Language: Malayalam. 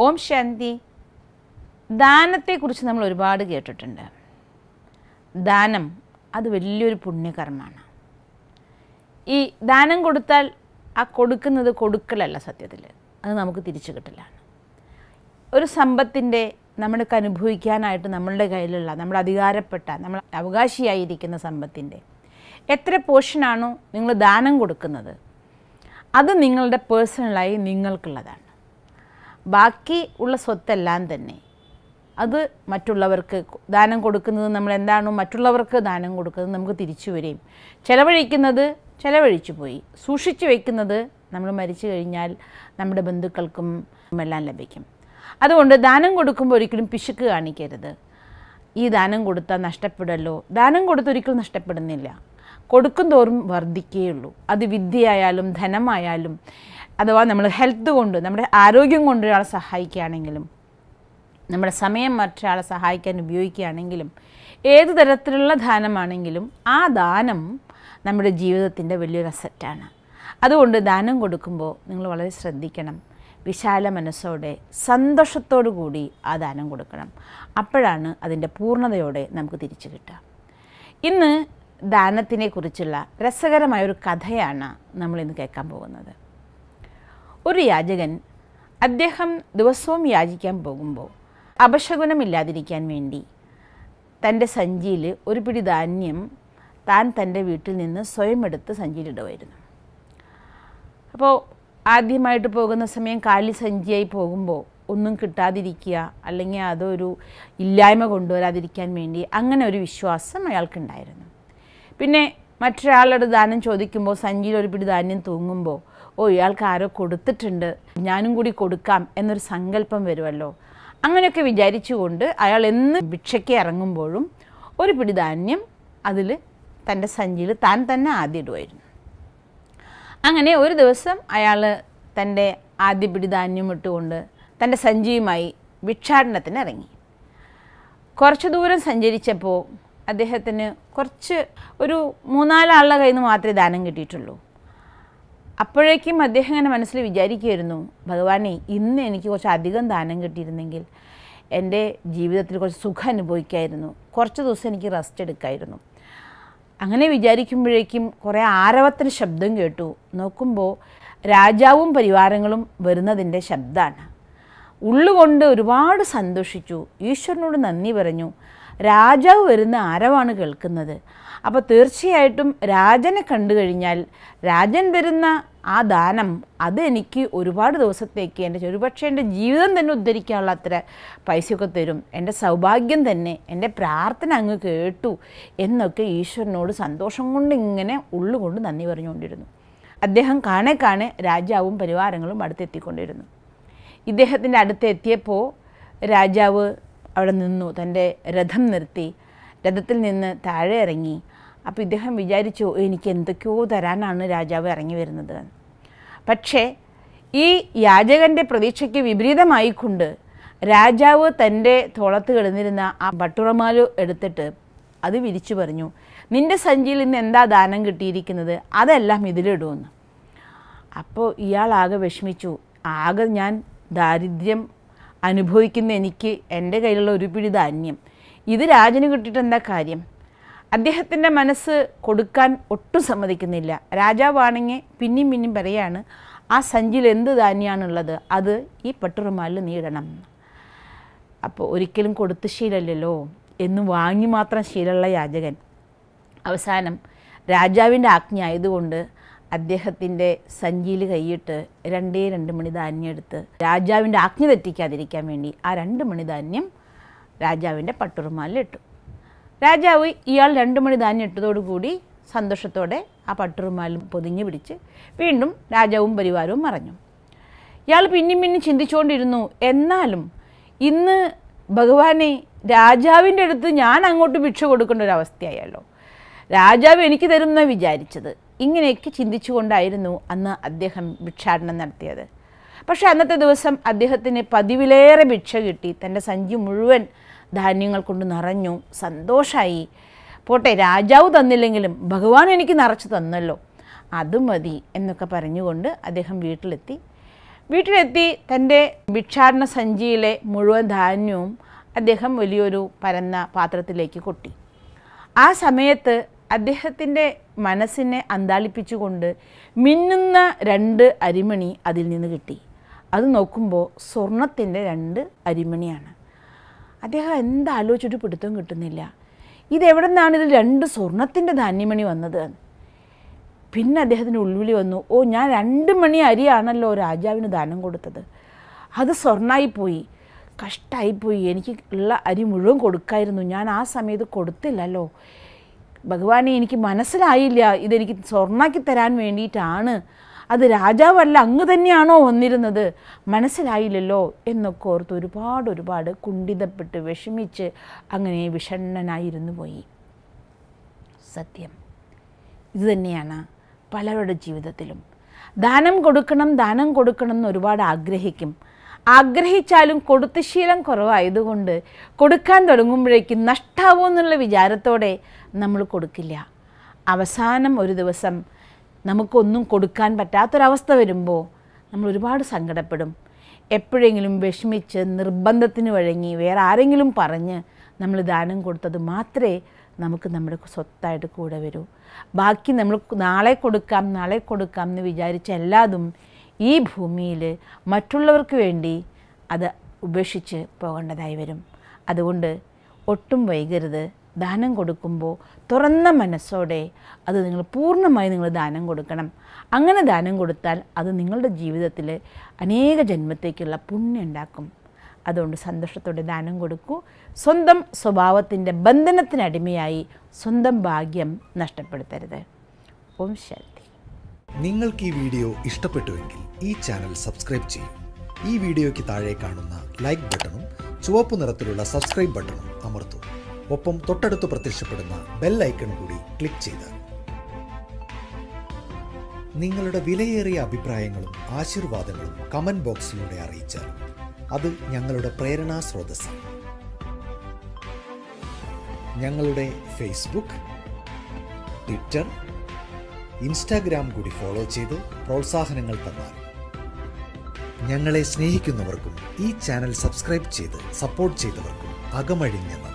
ഓം ശാന്തി ദാനത്തെക്കുറിച്ച് നമ്മൾ ഒരുപാട് കേട്ടിട്ടുണ്ട് ദാനം അത് വലിയൊരു പുണ്യകർമ്മമാണ് ഈ ദാനം കൊടുത്താൽ ആ കൊടുക്കുന്നത് കൊടുക്കലല്ല സത്യത്തിൽ അത് നമുക്ക് തിരിച്ചു കിട്ടില്ല ഒരു സമ്പത്തിൻ്റെ നമ്മൾക്ക് അനുഭവിക്കാനായിട്ട് നമ്മളുടെ കയ്യിലുള്ള നമ്മുടെ അധികാരപ്പെട്ട നമ്മൾ അവകാശിയായിരിക്കുന്ന സമ്പത്തിൻ്റെ എത്ര പോർഷനാണോ നിങ്ങൾ ദാനം കൊടുക്കുന്നത് അത് നിങ്ങളുടെ പേഴ്സണലായി നിങ്ങൾക്കുള്ളതാണ് ബാക്കി ഉള്ള സ്വത്തെല്ലാം തന്നെ അത് മറ്റുള്ളവർക്ക് ദാനം കൊടുക്കുന്നത് നമ്മൾ എന്താണോ മറ്റുള്ളവർക്ക് ദാനം കൊടുക്കുന്നത് നമുക്ക് തിരിച്ചു വരികയും ചിലവഴിക്കുന്നത് ചിലവഴിച്ചു പോയി സൂക്ഷിച്ചു വയ്ക്കുന്നത് നമ്മൾ മരിച്ചു കഴിഞ്ഞാൽ നമ്മുടെ ബന്ധുക്കൾക്കും എല്ലാം ലഭിക്കും അതുകൊണ്ട് ദാനം കൊടുക്കുമ്പോൾ ഒരിക്കലും പിശുക്ക് കാണിക്കരുത് ഈ ദാനം കൊടുത്താൽ നഷ്ടപ്പെടല്ലോ ദാനം കൊടുത്തൊരിക്കലും നഷ്ടപ്പെടുന്നില്ല കൊടുക്കും തോറും വർദ്ധിക്കുകയുള്ളൂ അത് വിദ്യയായാലും ധനമായാലും അഥവാ നമ്മൾ ഹെൽത്ത് കൊണ്ട് നമ്മുടെ ആരോഗ്യം കൊണ്ട് ഒരാളെ സഹായിക്കുകയാണെങ്കിലും നമ്മുടെ സമയം മറ്റൊരാളെ സഹായിക്കാൻ ഉപയോഗിക്കുകയാണെങ്കിലും ഏത് തരത്തിലുള്ള ദാനമാണെങ്കിലും ആ ദാനം നമ്മുടെ ജീവിതത്തിൻ്റെ വലിയൊരു അസറ്റാണ് അതുകൊണ്ട് ദാനം കൊടുക്കുമ്പോൾ നിങ്ങൾ വളരെ ശ്രദ്ധിക്കണം വിശാല മനസ്സോടെ സന്തോഷത്തോടു കൂടി ആ ദാനം കൊടുക്കണം അപ്പോഴാണ് അതിൻ്റെ പൂർണ്ണതയോടെ നമുക്ക് തിരിച്ചു കിട്ടുക ഇന്ന് ദാനത്തിനെ കുറിച്ചുള്ള രസകരമായൊരു കഥയാണ് നമ്മളിന്ന് കേൾക്കാൻ പോകുന്നത് ഒരു യാചകൻ അദ്ദേഹം ദിവസവും യാചിക്കാൻ പോകുമ്പോൾ അപശകുനമില്ലാതിരിക്കാൻ വേണ്ടി തൻ്റെ സഞ്ചിയിൽ ഒരു പിടി ധാന്യം താൻ തൻ്റെ വീട്ടിൽ നിന്ന് സ്വയം എടുത്ത് സഞ്ചിയിലിടുമായിരുന്നു അപ്പോൾ ആദ്യമായിട്ട് പോകുന്ന സമയം കാലി സഞ്ചിയായി പോകുമ്പോൾ ഒന്നും കിട്ടാതിരിക്കുക അല്ലെങ്കിൽ അതൊരു ഇല്ലായ്മ കൊണ്ടുവരാതിരിക്കാൻ വേണ്ടി അങ്ങനെ ഒരു വിശ്വാസം അയാൾക്കുണ്ടായിരുന്നു പിന്നെ മറ്റൊരാളുടെ ദാനം ചോദിക്കുമ്പോൾ സഞ്ചിയിൽ ഒരു പിടി ധാന്യം തൂങ്ങുമ്പോൾ ഓ ഇയാൾക്ക് ആരോ കൊടുത്തിട്ടുണ്ട് ഞാനും കൂടി കൊടുക്കാം എന്നൊരു സങ്കല്പം വരുമല്ലോ അങ്ങനെയൊക്കെ വിചാരിച്ചുകൊണ്ട് അയാൾ എന്ന് ഭിക്ഷയ്ക്ക് ഇറങ്ങുമ്പോഴും ഒരു പിടി ധാന്യം അതിൽ തൻ്റെ സഞ്ചിയിൽ താൻ തന്നെ ആദ്യം ഇടുമായിരുന്നു അങ്ങനെ ഒരു ദിവസം അയാൾ തൻ്റെ ആദ്യ പിടി ധാന്യം ഇട്ടുകൊണ്ട് തൻ്റെ സഞ്ചിയുമായി ഭിക്ഷാടനത്തിന് ഇറങ്ങി കുറച്ച് ദൂരം സഞ്ചരിച്ചപ്പോൾ അദ്ദേഹത്തിന് കുറച്ച് ഒരു മൂന്നാലാളുടെ കയ്യിൽ നിന്ന് മാത്രമേ ദാനം കിട്ടിയിട്ടുള്ളൂ അപ്പോഴേക്കും അദ്ദേഹം ഇങ്ങനെ മനസ്സിൽ വിചാരിക്കുമായിരുന്നു ഭഗവാനെ ഇന്ന് എനിക്ക് കുറച്ച് അധികം ദാനം കിട്ടിയിരുന്നെങ്കിൽ എൻ്റെ ജീവിതത്തിൽ കുറച്ച് സുഖം അനുഭവിക്കായിരുന്നു കുറച്ച് ദിവസം എനിക്ക് റെസ്റ്റ് എടുക്കായിരുന്നു അങ്ങനെ വിചാരിക്കുമ്പോഴേക്കും കുറേ ആരവത്തിന് ശബ്ദം കേട്ടു നോക്കുമ്പോൾ രാജാവും പരിവാരങ്ങളും വരുന്നതിൻ്റെ ശബ്ദമാണ് ഉള്ളുകൊണ്ട് ഒരുപാട് സന്തോഷിച്ചു ഈശ്വരനോട് നന്ദി പറഞ്ഞു രാജാവ് വരുന്ന ആരവാണ് കേൾക്കുന്നത് അപ്പോൾ തീർച്ചയായിട്ടും രാജനെ കണ്ടു കഴിഞ്ഞാൽ രാജൻ തരുന്ന ആ ദാനം അത് എനിക്ക് ഒരുപാട് ദിവസത്തേക്ക് എൻ്റെ ഒരുപക്ഷെ എൻ്റെ ജീവിതം തന്നെ ഉദ്ധരിക്കാനുള്ള അത്ര പൈസയൊക്കെ തരും എൻ്റെ സൗഭാഗ്യം തന്നെ എൻ്റെ പ്രാർത്ഥന അങ്ങ് കേട്ടു എന്നൊക്കെ ഈശ്വരനോട് സന്തോഷം കൊണ്ട് ഇങ്ങനെ ഉള്ളുകൊണ്ട് നന്ദി പറഞ്ഞുകൊണ്ടിരുന്നു അദ്ദേഹം കാണെ കാണെ രാജാവും പരിവാരങ്ങളും അടുത്തെത്തിക്കൊണ്ടിരുന്നു ഇദ്ദേഹത്തിൻ്റെ അടുത്ത് എത്തിയപ്പോൾ രാജാവ് അവിടെ നിന്നു തൻ്റെ രഥം നിർത്തി രഥത്തിൽ നിന്ന് താഴെ ഇറങ്ങി അപ്പോൾ ഇദ്ദേഹം വിചാരിച്ചു എനിക്ക് എന്തൊക്കെയോ തരാനാണ് രാജാവ് ഇറങ്ങി വരുന്നത് പക്ഷേ ഈ യാചകൻ്റെ പ്രതീക്ഷയ്ക്ക് വിപരീതമായിക്കൊണ്ട് രാജാവ് തൻ്റെ തോളത്ത് കിടന്നിരുന്ന ആ ബട്ടുറമാലു എടുത്തിട്ട് അത് വിരിച്ചു പറഞ്ഞു നിൻ്റെ സഞ്ചിയിൽ ഇന്ന് എന്താ ദാനം കിട്ടിയിരിക്കുന്നത് അതെല്ലാം ഇതിലിടുമെന്ന് അപ്പോൾ ഇയാളാകെ വിഷമിച്ചു ആകെ ഞാൻ ദാരിദ്ര്യം അനുഭവിക്കുന്ന എനിക്ക് എൻ്റെ കയ്യിലുള്ള ഒരു പിടി ധാന്യം ഇത് രാജന് കിട്ടിയിട്ട് എന്താ കാര്യം അദ്ദേഹത്തിൻ്റെ മനസ്സ് കൊടുക്കാൻ ഒട്ടും സമ്മതിക്കുന്നില്ല രാജാവാണെങ്കിൽ പിന്നെയും പിന്നെയും പറയാണ് ആ സഞ്ചിയിൽ എന്ത് ധാന്യമാണുള്ളത് അത് ഈ പട്ടുറുമാലിൽ നീടണം അപ്പോൾ ഒരിക്കലും കൊടുത്ത് ശീലമല്ലല്ലോ എന്ന് വാങ്ങി മാത്രം ശീലമുള്ള യാചകൻ അവസാനം രാജാവിൻ്റെ ആജ്ഞ ആയതുകൊണ്ട് അദ്ദേഹത്തിൻ്റെ സഞ്ചിയിൽ കൈയിട്ട് രണ്ടേ രണ്ട് മണി ധാന്യം എടുത്ത് രാജാവിൻ്റെ ആജ്ഞ തെറ്റിക്കാതിരിക്കാൻ വേണ്ടി ആ രണ്ട് മണി ധാന്യം രാജാവിൻ്റെ പട്ടുറുമാലിലിട്ടു രാജാവ് ഇയാൾ രണ്ട് മണി ധാന്യം ഇട്ടതോടുകൂടി സന്തോഷത്തോടെ ആ പട്ടുറുമാലും പൊതിഞ്ഞു പിടിച്ച് വീണ്ടും രാജാവും പരിവാരവും മറഞ്ഞു ഇയാൾ പിന്നെയും പിന്നെയും ചിന്തിച്ചുകൊണ്ടിരുന്നു എന്നാലും ഇന്ന് ഭഗവാനെ രാജാവിൻ്റെ അടുത്ത് ഞാൻ അങ്ങോട്ട് ഭിക്ഷ കൊടുക്കേണ്ട ഒരു അവസ്ഥയായല്ലോ രാജാവ് എനിക്ക് തരുമെന്ന് വിചാരിച്ചത് ഇങ്ങനെയൊക്കെ ചിന്തിച്ചുകൊണ്ടായിരുന്നു അന്ന് അദ്ദേഹം ഭിക്ഷാടനം നടത്തിയത് പക്ഷേ അന്നത്തെ ദിവസം അദ്ദേഹത്തിന് പതിവിലേറെ ഭിക്ഷ കിട്ടി തൻ്റെ സഞ്ചി മുഴുവൻ ധാന്യങ്ങൾ കൊണ്ട് നിറഞ്ഞു സന്തോഷമായി പോട്ടെ രാജാവ് തന്നില്ലെങ്കിലും ഭഗവാൻ എനിക്ക് നിറച്ച് തന്നല്ലോ അത് മതി എന്നൊക്കെ പറഞ്ഞുകൊണ്ട് അദ്ദേഹം വീട്ടിലെത്തി വീട്ടിലെത്തി തൻ്റെ ഭിക്ഷാടന സഞ്ചിയിലെ മുഴുവൻ ധാന്യവും അദ്ദേഹം വലിയൊരു പരന്ന പാത്രത്തിലേക്ക് കൊട്ടി ആ സമയത്ത് അദ്ദേഹത്തിൻ്റെ മനസ്സിനെ അന്താളിപ്പിച്ചുകൊണ്ട് മിന്നുന്ന രണ്ട് അരിമണി അതിൽ നിന്ന് കിട്ടി അത് നോക്കുമ്പോൾ സ്വർണത്തിൻ്റെ രണ്ട് അരിമണിയാണ് അദ്ദേഹം എന്താലോചിച്ചിട്ട് പിടുത്തം കിട്ടുന്നില്ല ഇതെവിടെ നിന്നാണ് ഇതിൽ രണ്ട് സ്വർണത്തിൻ്റെ ധാന്യമണി വന്നത് പിന്നെ അദ്ദേഹത്തിന് ഉൾവിളി വന്നു ഓ ഞാൻ രണ്ട് മണി അരിയാണല്ലോ രാജാവിന് ദാനം കൊടുത്തത് അത് സ്വർണ്ണമായിപ്പോയി കഷ്ടമായിപ്പോയി എനിക്ക് ഉള്ള അരി മുഴുവൻ കൊടുക്കായിരുന്നു ഞാൻ ആ സമയത്ത് കൊടുത്തില്ലല്ലോ ഭഗവാനെ എനിക്ക് മനസ്സിലായില്ല ഇതെനിക്ക് സ്വർണ്ണാക്കി തരാൻ വേണ്ടിയിട്ടാണ് അത് രാജാവല്ല അങ്ങ് തന്നെയാണോ വന്നിരുന്നത് മനസ്സിലായില്ലല്ലോ എന്നൊക്കെ ഓർത്ത് ഒരുപാട് ഒരുപാട് കുണ്ഠിതപ്പെട്ട് വിഷമിച്ച് അങ്ങനെ വിഷണ്ണനായിരുന്നു പോയി സത്യം ഇതുതന്നെയാണ് പലരുടെ ജീവിതത്തിലും ദാനം കൊടുക്കണം ദാനം കൊടുക്കണം എന്ന് ഒരുപാട് ആഗ്രഹിക്കും ആഗ്രഹിച്ചാലും കൊടുത്ത ശീലം കുറവായതുകൊണ്ട് കൊടുക്കാൻ തുടങ്ങുമ്പോഴേക്കും നഷ്ടാവോ എന്നുള്ള വിചാരത്തോടെ നമ്മൾ കൊടുക്കില്ല അവസാനം ഒരു ദിവസം നമുക്കൊന്നും കൊടുക്കാൻ പറ്റാത്തൊരവസ്ഥ വരുമ്പോൾ നമ്മൾ ഒരുപാട് സങ്കടപ്പെടും എപ്പോഴെങ്കിലും വിഷമിച്ച് നിർബന്ധത്തിന് വഴങ്ങി വേറെ ആരെങ്കിലും പറഞ്ഞ് നമ്മൾ ദാനം കൊടുത്തത് മാത്രമേ നമുക്ക് നമ്മുടെ സ്വത്തായിട്ട് കൂടെ വരൂ ബാക്കി നമ്മൾ നാളെ കൊടുക്കാം നാളെ കൊടുക്കാം എന്ന് വിചാരിച്ച എല്ലാതും ഈ ഭൂമിയിൽ മറ്റുള്ളവർക്ക് വേണ്ടി അത് ഉപേക്ഷിച്ച് പോകേണ്ടതായി വരും അതുകൊണ്ട് ഒട്ടും വൈകരുത് ദാനം കൊടുക്കുമ്പോൾ തുറന്ന മനസ്സോടെ അത് നിങ്ങൾ പൂർണ്ണമായി നിങ്ങൾ ദാനം കൊടുക്കണം അങ്ങനെ ദാനം കൊടുത്താൽ അത് നിങ്ങളുടെ ജീവിതത്തിൽ അനേക ജന്മത്തേക്കുള്ള പുണ്യം ഉണ്ടാക്കും അതുകൊണ്ട് സന്തോഷത്തോടെ ദാനം കൊടുക്കൂ സ്വന്തം സ്വഭാവത്തിൻ്റെ ബന്ധനത്തിനടിമയായി സ്വന്തം ഭാഗ്യം നഷ്ടപ്പെടുത്തരുത് ഓം ശാന്തി നിങ്ങൾക്ക് ഈ വീഡിയോ ഇഷ്ടപ്പെട്ടുവെങ്കിൽ ഈ ചാനൽ സബ്സ്ക്രൈബ് ചെയ്യൂ ഈ വീഡിയോയ്ക്ക് താഴെ കാണുന്ന ലൈക്ക് ബട്ടണും ചുവപ്പ് നിറത്തിലുള്ള സബ്സ്ക്രൈബ് ബട്ടണും അമർത്തൂ ഒപ്പം തൊട്ടടുത്ത് പ്രത്യക്ഷപ്പെടുന്ന ബെൽ ഐക്കൺ കൂടി ക്ലിക്ക് ചെയ്താൽ നിങ്ങളുടെ വിലയേറിയ അഭിപ്രായങ്ങളും ആശീർവാദങ്ങളും കമന്റ് ബോക്സിലൂടെ അറിയിച്ചാൽ അത് ഞങ്ങളുടെ പ്രേരണാ സ്രോതസ്സാണ് ഞങ്ങളുടെ ഫേസ്ബുക്ക് ട്വിറ്റർ ഇൻസ്റ്റാഗ്രാം കൂടി ഫോളോ ചെയ്ത് പ്രോത്സാഹനങ്ങൾ തന്നാൽ ഞങ്ങളെ സ്നേഹിക്കുന്നവർക്കും ഈ ചാനൽ സബ്സ്ക്രൈബ് ചെയ്ത് സപ്പോർട്ട് ചെയ്തവർക്കും അകമഴിഞ്ഞ നന്ദി